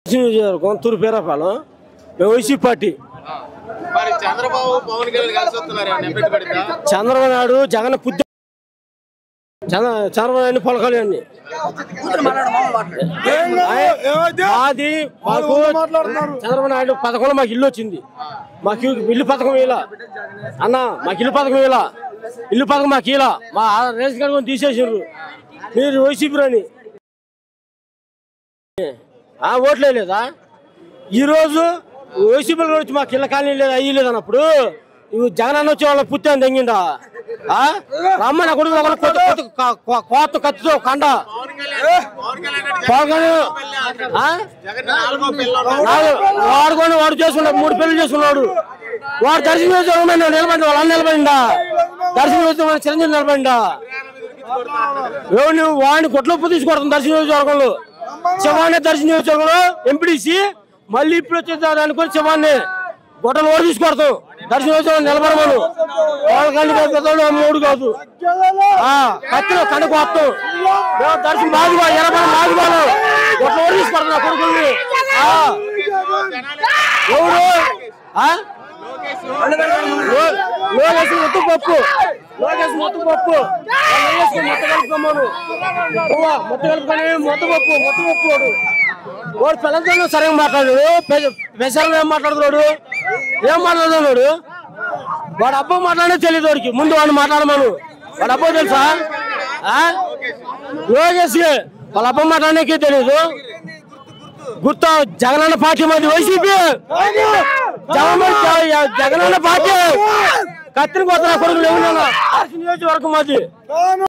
నియోజకవర్గం తూర్పుపేరపాలెం మేము YCP party మరి చంద్రబాబు పవన్ కళ్యాణ్ కలిసి వస్తున్నారు ఏమన్నా ఎఫెక్ట్ పడిందా చంద్రబాబు నాయుడు జగన్ పుద్ద చంద్ర చంద్రబాబు నాయుడు పొలకాలి అన్ని మాది మాకు చంద్రబాబు నాయుడు పథకంలో మాకు ఇల్లు వచ్చింది మాకు ఇల్లు పథకం ఇలా అన్న మాకు ఇల్లు పథకం ఇలా ఇల్లు పథకం మాకు ఇలా మా రేషన్ కార్డు కూడా తీసేసారు మీరు వైసీపీ రాని ఆ ఓట్లే లేదా ఈరోజు వైసీపీ వచ్చి మాకు ఇళ్ళ కాలనీ లేదు అయ్యి లేదు అన్నప్పుడు ఇవి జగన్ అన్న వచ్చి వాళ్ళ పుట్టాను తెంగిండా ఆ? రమ్మని కొడుకు ఒకడు కొత్త- కొత్త- క- క- కోత కత్తితో కండ పవన్ కళ్యాణ్ పవన్ కళ్యాణ్ అంటే పవన్ కళ్యాణ్, ఆ? జగన్ నాలుగో పిల్ల నాలుగు- వాడు కొని వాడు చేసుకున్నాడు మూడు పెళ్లి చేసుకున్నాడు వాడు దర్శనం చేసుకుని నిలబడి వాళ్ళ అన్న నిలబడిందా దర్శనం చేసుకుని చిరంజీవి నిలబడిందా ఎవరు నువ్వు వాడిని కొట్లొప్పు తీసుకొడతాం దర్శన నియోజకవర్గంలో శవాన్ని దర్శన నియోజకవర్గంలో ఎంపీడీసీ మళ్ళీ ఇప్పుడు వచ్చేది అనుకుని శవాన్ని గొట్టలు ఓడి తీసుకొడతాం దర్శన నియోజకవర్గం నిలబడమను వాళ్ళ కంటి పెద్దోళ్ళు మూడు కాదు ఆ కత్తిలో కనుక వస్తాం మేము దర్శనం మాదిగో ఎనభై మాదిగోలు గొట్టలు ఓడి తీసుకొడతాం నా కొడుకుల్ని ఆ, ఎవరు ఆ? లో- లోకేష్ మొత్తం పప్పు లోకేష్ మొత్తం పప్పు వాళ్ళు వేసుకొని మొత్తం కలుపుకోమను పువ్వ, మొత్తం కలుపుకొని మొత్తం పప్పు మొత్తం పప్పు వాడు వాడు పిల్లలతో సరిగ్గా మాట్లాడాడు పెసరం ఏం మాట్లాడుతున్నాడు ఏం మాట్లాడుతున్నాడు వాడు అబ్బా మాట్లాడే తెలియదు వాడికి ముందు వాడిని మాట్లాడమను వాడు అబ్బా తెలుసా ఆ? లోకేష్ వాళ్ళ అబ్బా మాట్లాడడానికి తెలియదు గుర్తు జగనన్న పార్టీ మాది వైసీపీ జగన్ జగనన్న పార్టీ కత్తిరి కొత్త కొడుకులు ఎవరు నియోజకవర్గం మాది